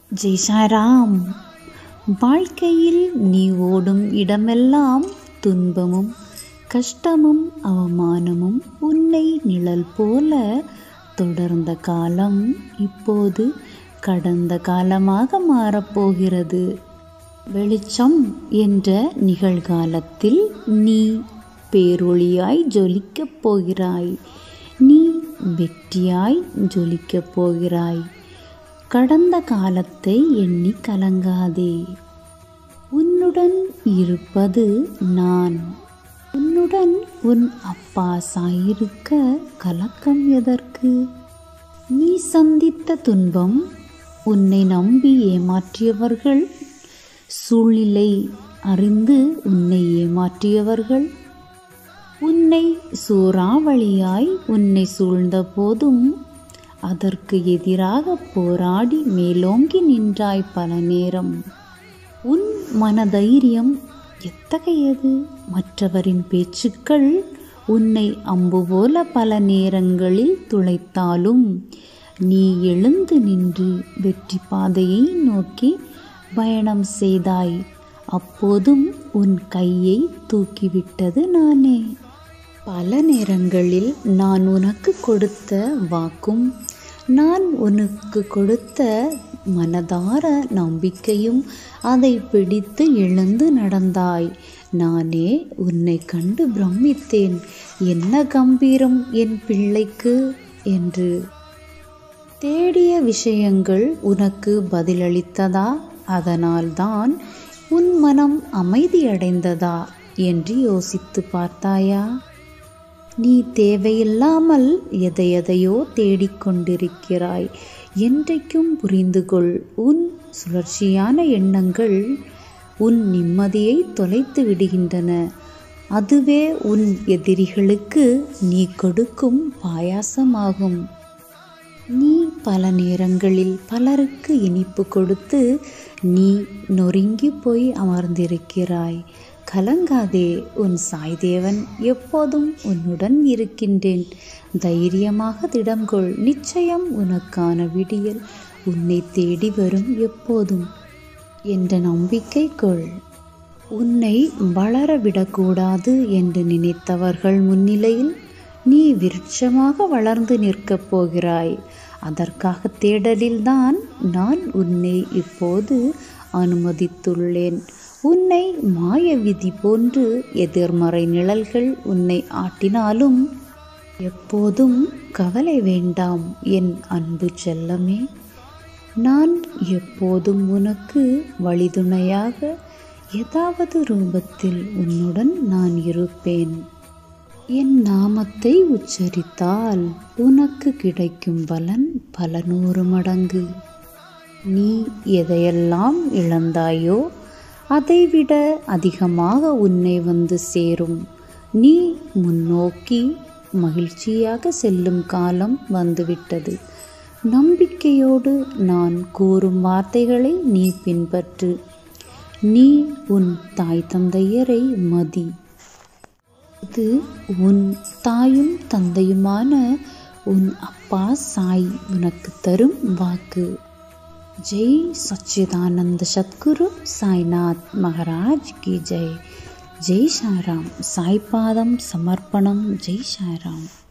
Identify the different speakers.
Speaker 1: ஜெய் சாராம் வாழ்க்கையில் நீ ஓடும் இடமெல்லாம் துன்பமும் கஷ்டமும் அவமானமும் உன்னை நிழல் போல தொடர்ந்த காலம் இப்போது கடந்த காலமாக மாறப்போகிறது வெளிச்சம் என்ற நிகழ்காலத்தில் நீ பேரொளியாய் ஜொலிக்கப் போகிறாய் நீ வெற்றியாய் ஜொலிக்கப் போகிறாய் கடந்த காலத்தை எண்ணி கலங்காதே உன்னுடன் இருப்பது நான் உன்னுடன் உன் அப்பா சாயிருக்க கலக்கம் எதற்கு நீ சந்தித்த துன்பம் உன்னை நம்பி ஏமாற்றியவர்கள் சூழ்நிலை அறிந்து உன்னை ஏமாற்றியவர்கள் உன்னை சூறாவளியாய் உன்னை சூழ்ந்த போதும் அதற்கு எதிராக போராடி மேலோங்கி நின்றாய் பல நேரம் உன் மனதைரியம் எத்தகையது மற்றவரின் பேச்சுக்கள் உன்னை அம்பு போல பல நேரங்களில் துளைத்தாலும் நீ எழுந்து நின்று வெற்றி பாதையை நோக்கி பயணம் செய்தாய் அப்போதும் உன் கையை தூக்கிவிட்டது நானே பல நேரங்களில் நான் உனக்கு கொடுத்த வாக்கும் நான் உனக்கு கொடுத்த மனதார நம்பிக்கையும் அதை பிடித்து எழுந்து நடந்தாய் நானே உன்னை கண்டு பிரமித்தேன் என்ன கம்பீரம் என் பிள்ளைக்கு என்று தேடிய விஷயங்கள் உனக்கு பதிலளித்ததா அதனால்தான் உன் மனம் அமைதியடைந்ததா என்று யோசித்து பார்த்தாயா நீ தேவையில்லாமல் எதையெதையோ தேடிக்கொண்டிருக்கிறாய் என்றைக்கும் புரிந்து கொள் உன் சுழற்சியான எண்ணங்கள் உன் நிம்மதியை தொலைத்து விடுகின்றன அதுவே உன் எதிரிகளுக்கு நீ கொடுக்கும் பாயாசமாகும் நீ பல நேரங்களில் பலருக்கு இனிப்பு கொடுத்து நீ நொறுங்கி போய் அமர்ந்திருக்கிறாய் கலங்காதே உன் சாய்தேவன் எப்போதும் உன்னுடன் இருக்கின்றேன் தைரியமாக திடம்கொள் நிச்சயம் உனக்கான விடியல் உன்னை தேடி வரும் எப்போதும் என்ற நம்பிக்கை கொள் உன்னை வளர விடக்கூடாது என்று நினைத்தவர்கள் முன்னிலையில் நீ விருட்சமாக வளர்ந்து நிற்கப் போகிறாய் அதற்காக தேடலில்தான் நான் உன்னை இப்போது அனுமதித்துள்ளேன் உன்னை மாய விதி போன்று எதிர்மறை நிழல்கள் உன்னை ஆட்டினாலும் எப்போதும் கவலை வேண்டாம் என் அன்பு செல்லமே நான் எப்போதும் உனக்கு வழிதுணையாக ஏதாவது ரூபத்தில் உன்னுடன் நான் இருப்பேன் என் நாமத்தை உச்சரித்தால் உனக்கு கிடைக்கும் பலன் பல நூறு மடங்கு நீ எதையெல்லாம் இழந்தாயோ அதைவிட அதிகமாக உன்னை வந்து சேரும் நீ முன்னோக்கி மகிழ்ச்சியாக செல்லும் காலம் வந்துவிட்டது நம்பிக்கையோடு நான் கூறும் வார்த்தைகளை நீ பின்பற்று நீ உன் தாய் தந்தையரை மதி இது உன் தாயும் தந்தையுமான உன் அப்பா சாய் உனக்கு தரும் வாக்கு ஜெய் சச்சிதானந்த சத்குரு சாய்நாத் மகாராஜ் கி ஜெய் ஜெய் சாய்ராம் சாய்பாதம் சமர்ப்பணம் ஜெய் சாய்ராம்